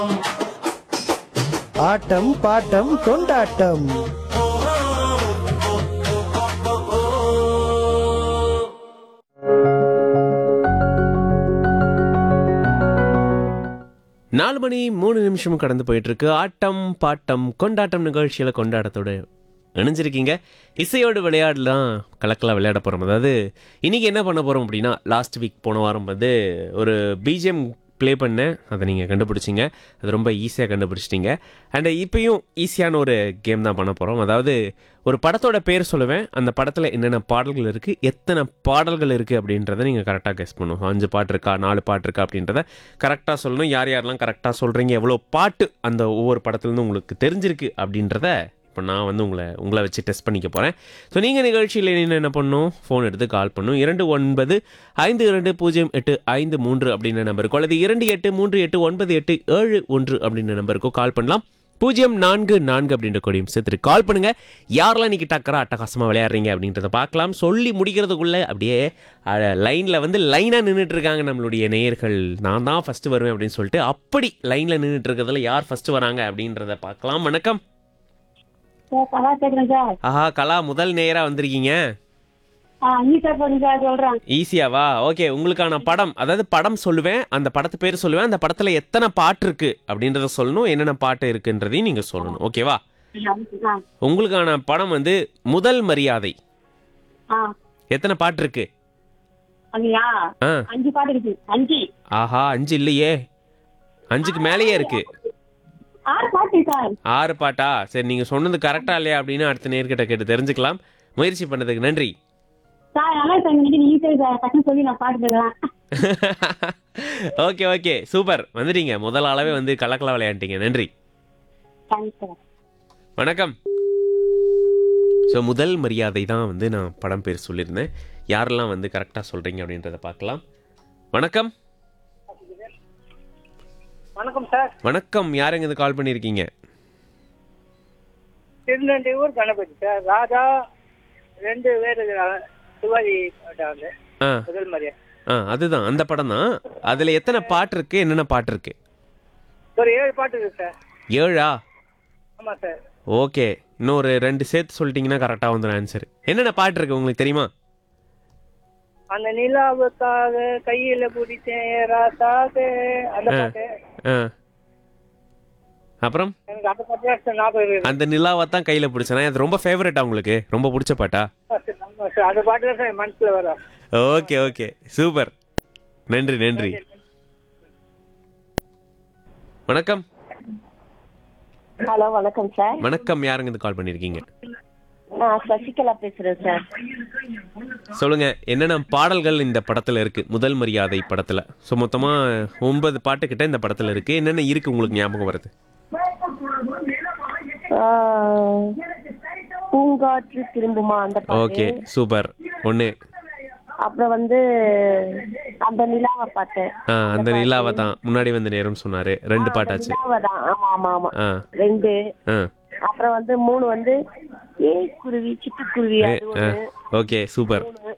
ஆட்டம் bottom கொண்டாட்டம் நாலு மணி மூணு நிமிஷம் கடந்து போயிட்டு இருக்கு ஆட்டம் பாட்டம் கொண்டாட்டம் நிகழ்ச்சியில் கொண்டாட்டத்தோட இணைஞ்சிருக்கீங்க இசையோடு விளையாடலாம் கலக்கலாக விளையாட போகிறோம் அதாவது இன்றைக்கி என்ன பண்ண போகிறோம் அப்படின்னா லாஸ்ட் வீக் போன வாரம் வந்து ஒரு பிஜிஎம் ப்ளே பண்ணேன் அதை நீங்கள் கண்டுபிடிச்சிங்க அது ரொம்ப ஈஸியாக கண்டுபிடிச்சிட்டிங்க அண்ட் இப்பயும் ஈஸியான ஒரு கேம் தான் பண்ண போகிறோம் அதாவது ஒரு படத்தோட பேர் சொல்லுவேன் அந்த படத்தில் என்னென்ன பாடல்கள் இருக்குது எத்தனை பாடல்கள் இருக்குது அப்படின்றத நீங்கள் கரெக்டாக கெஸ் பண்ணணும் அஞ்சு பாட்டு இருக்கா நாலு பாட்டு இருக்கா அப்படின்றத கரெக்டாக சொல்லணும் யார் யாரெல்லாம் கரெக்டாக சொல்கிறீங்க எவ்வளோ பாட்டு அந்த ஒவ்வொரு படத்துலேருந்து உங்களுக்கு தெரிஞ்சிருக்கு அப்படின்றத இப்போ நான் வந்து உங்களை உங்களை வச்சு டெஸ்ட் பண்ணிக்க போகிறேன் ஸோ நீங்கள் நிகழ்ச்சியில் என்ன என்ன பண்ணணும் ஃபோன் எடுத்து கால் பண்ணும் இரண்டு ஒன்பது ஐந்து இரண்டு பூஜ்ஜியம் எட்டு ஐந்து மூன்று அப்படின்ற நம்பருக்கோ அல்லது இரண்டு எட்டு மூன்று எட்டு ஒன்பது எட்டு ஏழு ஒன்று அப்படின்ற நம்பருக்கோ கால் பண்ணலாம் பூஜ்ஜியம் நான்கு நான்கு அப்படின்ற கொடியும் சேர்த்துட்டு கால் பண்ணுங்க யாரெல்லாம் இன்னைக்கு டக்கரா அட்டகாசமாக விளையாடுறீங்க அப்படின்றத பார்க்கலாம் சொல்லி முடிக்கிறதுக்குள்ள அப்படியே லைனில் வந்து லைனாக நின்றுட்டு இருக்காங்க நம்மளுடைய நேயர்கள் நான் தான் ஃபர்ஸ்ட் வருவேன் அப்படின்னு சொல்லிட்டு அப்படி லைனில் நின்றுட்டு இருக்கிறதுல யார் ஃபர்ஸ்ட் வராங்க அப்படின்றத பார்க்கலாம் வணக்கம் சார் கலா கேட்குறேன் சார் ஆஹா கலா முதல் நேயரா வந்திருக்கீங்க ஆ ஈஸியாக போடுங்க சார் சொல்கிறேன் ஈஸியாவா ஓகே உங்களுக்கான படம் அதாவது படம் சொல்லுவேன் அந்த படத்து பேர் சொல்லுவேன் அந்த படத்துல எத்தனை பாட்டு இருக்கு அப்படின்றத சொல்லணும் என்னென்ன பாட்டு இருக்குன்றதையும் நீங்க சொல்லணும் ஓகேவா ஆ உங்களுக்கான படம் வந்து முதல் மரியாதை ஆ எத்தனை பாட்டு இருக்கு அப்படியா ஆ அஞ்சு பாட்டு இருக்கு அஞ்சு ஆஹா அஞ்சு இல்லையே அஞ்சுக்கு மேலேயே இருக்கு ஆறு பாட்டு சார் ஆறு பாட்டா சரி நீங்க சொன்னது கரெக்டா இல்லையா அப்படின்னு அடுத்த நேர்கிட்ட கேட்டு தெரிஞ்சுக்கலாம் முயற்சி பண்ணதுக்கு நன்றி சார் நல்லா சார் இன்னைக்கு ஈஸியாக சார் டக்குன்னு சொல்லி நான் பாட்டு கேட்குறேன் ஓகே ஓகே சூப்பர் வந்துட்டீங்க முதல் அளவே வந்து கலக்கலா விளையாண்டீங்க நன்றி தேங்க்ஸ் சார் வணக்கம் ஸோ முதல் மரியாதை தான் வந்து நான் படம் பேர் சொல்லியிருந்தேன் யாரெல்லாம் வந்து கரெக்டாக சொல்கிறீங்க அப்படின்றத பார்க்கலாம் வணக்கம் வணக்கம் சார் வணக்கம் யாருங்க இது கால் பண்ணியிருக்கீங்க திருநெல்வேலூர் கணபதி சார் ராஜா ரெண்டு பேர் இருக்கிறாங்க சிவாஜி பாட்டாங்க ஆ முதல் மாதிரியா ஆ அதுதான் அந்த படம் தான் அதில் எத்தனை பாட்டு இருக்கு என்னென்ன பாட்டு இருக்கு ஒரு ஏழு பாட்டு இருக்கு சார் ஏழா ஆமாம் சார் ஓகே இன்னொரு ரெண்டு சேர்த்து சொல்லிட்டீங்கன்னா கரெக்டாக வந்துடும் ஆன்சர் என்னென்ன பாட்டு இருக்கு உங்களுக்கு தெரியுமா அந்த நிலாவுக்காக கையில பிடிச்சேன் ராசாக அந்த ஆ. பாட்டு ஆ அப்புறம் எனக்கு அந்த பாட்டு தான் சார் ஞாபகம் இருக்கு அந்த நிலாவை தான் கையில் பிடிச்சேன் அது ரொம்ப ஃபேவரட்டா உங்களுக்கு ரொம்ப பிடிச்ச பாட்டா ஆமா சார் அந்த பாட்டு தான் சார் என் மனசுல வரும் ஓகே ஓகே சூப்பர் நன்றி நன்றி வணக்கம் ஹலோ வணக்கம் சார் வணக்கம் யாருங்க இது கால் பண்ணியிருக்கீங்க நான் சசிகலா பேசுகிறேன் சார் சொல்லுங்க என்னென்ன பாடல்கள் இந்த படத்துல இருக்கு முதல் மரியாதை படத்துல ஸோ மொத்தமா ஒன்பது பாட்டு கிட்ட இந்த படத்துல இருக்கு என்னென்ன இருக்கு உங்களுக்கு ஞாபகம் வருது பூங்காற்று திரும்புமா அந்த ஓகே சூப்பர் ஒன்று அப்புறம் வந்து அந்த நிலாவை பார்த்தேன் ஆ அந்த நிலாவை தான் முன்னாடி வந்த நேரம் சொன்னாரு ரெண்டு பாட்டாச்சு நிலாவை தான் ஆமா ஆமா ஆமா ஆ ரெண்டு ஆ அப்புறம் வந்து மூணு வந்து ஏய் குருவி சிட்டுக்குருவி அது ஆ ஒண்ணு ஓகே சூப்பர் மூணு